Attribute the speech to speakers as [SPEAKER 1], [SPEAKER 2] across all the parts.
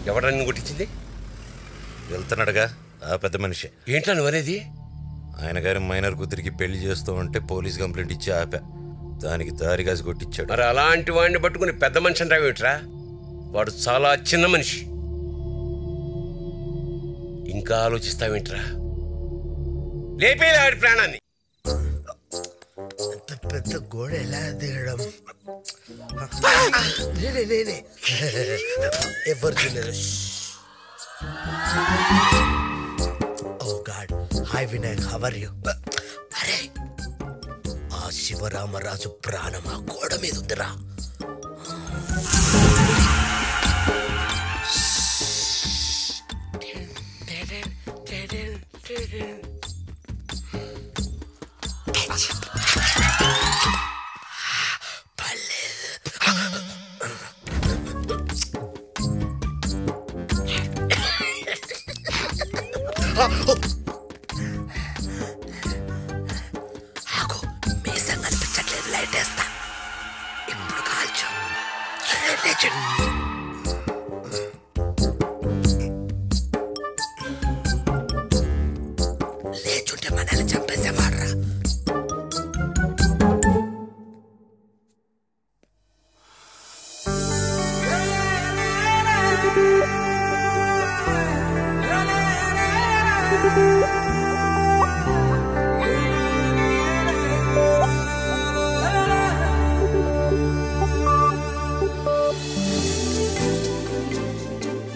[SPEAKER 1] ఎవడన్నా నిన్ను కొట్టించింది
[SPEAKER 2] వెళ్తున్నాడుగా ఆ పెద్ద మనిషి
[SPEAKER 1] ఏంట్రా నువ్వు అనేది
[SPEAKER 2] ఆయన గారి మైనర్ కూతురికి పెళ్లి చేస్తూ ఉంటే పోలీస్ కంప్లైంట్ ఇచ్చి ఆపా దానికి దారి కాసి కొట్టించాడు
[SPEAKER 1] మరి అలాంటి వాడిని పట్టుకుని పెద్ద మనిషి అంటావేమిట్రా వాడు చాలా చిన్న మనిషి ఇంకా ఆలోచిస్తావేంట్రా లేపేలా ఆడి ప్రాణాన్ని
[SPEAKER 3] అంత పెద్ద గోడ ఎలా దిగడం నేనే నేనే ఎవరు చూడలేదు oh God hi Vinayak how are you అరే ఆ శివరామరాజు ప్రాణం ఆ గోడ మీద ఉందిరా ఆగు మీసం కనిపించట్లేదు లైట్ వేస్తా ఇప్పుడు కాల్చు లేచు. లేచుంటే మనల్ని చంపేసేవాడ్రా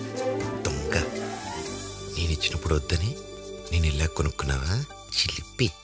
[SPEAKER 2] దొంగ నేను ఇచ్చినప్పుడు వద్దని నేను ఇలా కొనుక్కున్నావా చిలిపి